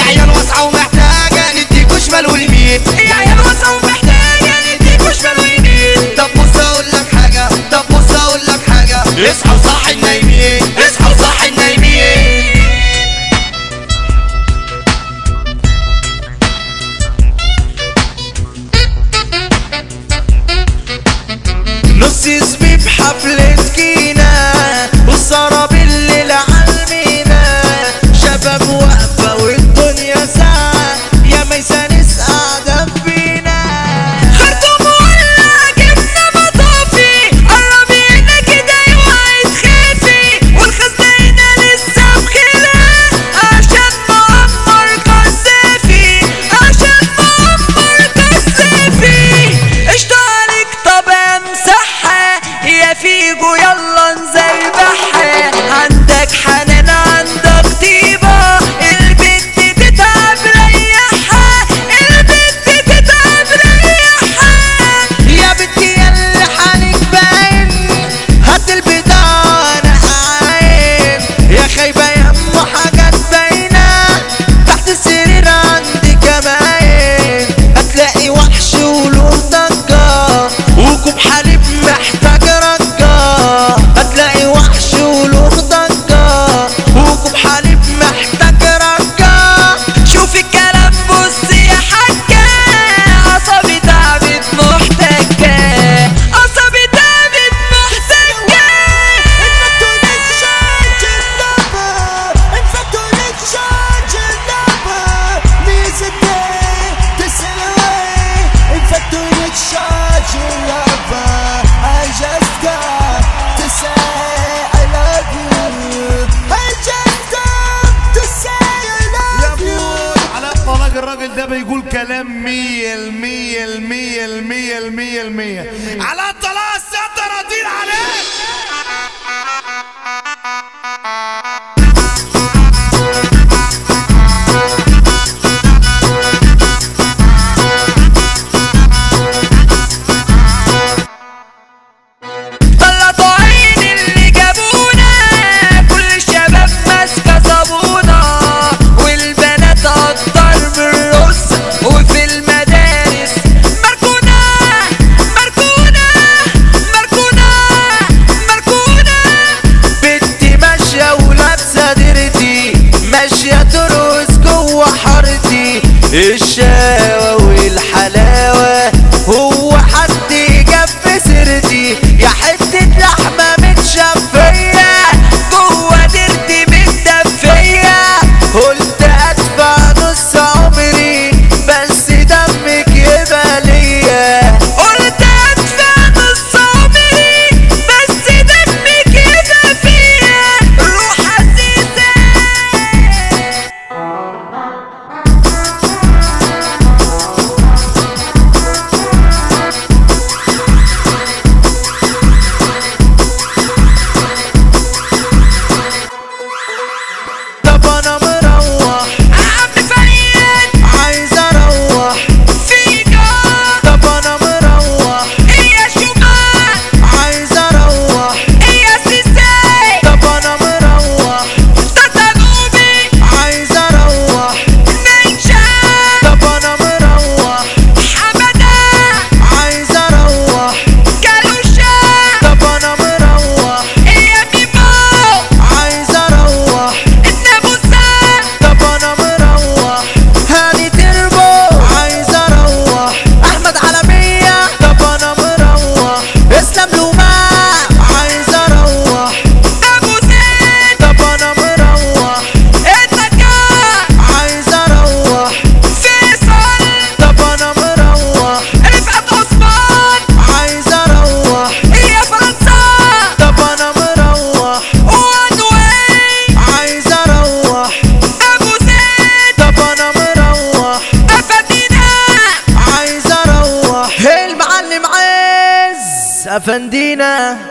عيال واسعة ومحتاجة نديكوا شمال ويمين يا عيال واسعة ومحتاجة نديكوا شمال ويمين طب بص اقول لك حاجة طب بص اقول لك حاجة اصحى وصحي النايمين اصحى وصحي النايمين نص اسمي بحفلة كينا والسهرة بالليل عالمينا شباب واقفة والدنيا ساعة يا ميسانس قاعدة فينا خرطوم ولا جبنا مطافي قربينا كده اوعي تخافي والخزنة لسه بخلاف عشان معمر كسافي عشان معمر كسافي قشطة عليك طب امسحها يا فيجو يلا نزربحها عندك حنان عندك طيبة البنت تتعب ريحها البنت تتعب ريحها يا بنتي ياللي حالك باين هات البضاعة انا هعاين يا خايبة يا ام حاجات باينة تحت السرير عندي كمان هتلاقي وحش وله ضجة وكوب حليب محتاج رجة هتلاقي وحش وله ضجة وكوب حليب محتاج رجة شوف الكلام بص يا حاجة عصبي تعبت محتاجة عصبي تعبت محتاجة يا ابوي على الطلاق الراجل ده بيقول كلام مية المية المية المية المية المية على الطلاق السادة راضين عليه طلعتوا عين اللي جابونا كل الشباب ماسكه صابونه والبنات اكتر من الرص وفي المدارس مركونه مركونه مركونه مركونه بنتي ماشيه ولابسه ديرتي ماشيه ترقص جوه حارتي الشقاوه والحلاوه هو حد جاب في سيرتي يا حته لحمه متشفيه جوه ديرتي متدفيه قلت ادفع نص عمري بس دمك يبقى ليا قلت ادفع نص عمري بس دمك يبقى فيا روح عزيزه طب انا مروح عم فريد عايز اروح فيكا طب انا مروح يا شمال عايز اروح يا سيسي طب انا مروح تتنوبي عايز اروح نيشان طب انا مروح حمدا عايز اروح كالوشا طب انا مروح يا ميمو عايز اروح الناموسة طب انا مروح هاني تربو عايز اروح احمد عالمية طب انا مروح اسلام لوماع عايز اروح ابو زيد طب انا مروح اتكا عايز اروح فيصل طب انا مروح رفعت عثمان عايز اروح يا فرنسا طب انا مروح وان واي عايز اروح ابو زيد طب انا مروح افندينا عايز اروح المعلم عز افندينا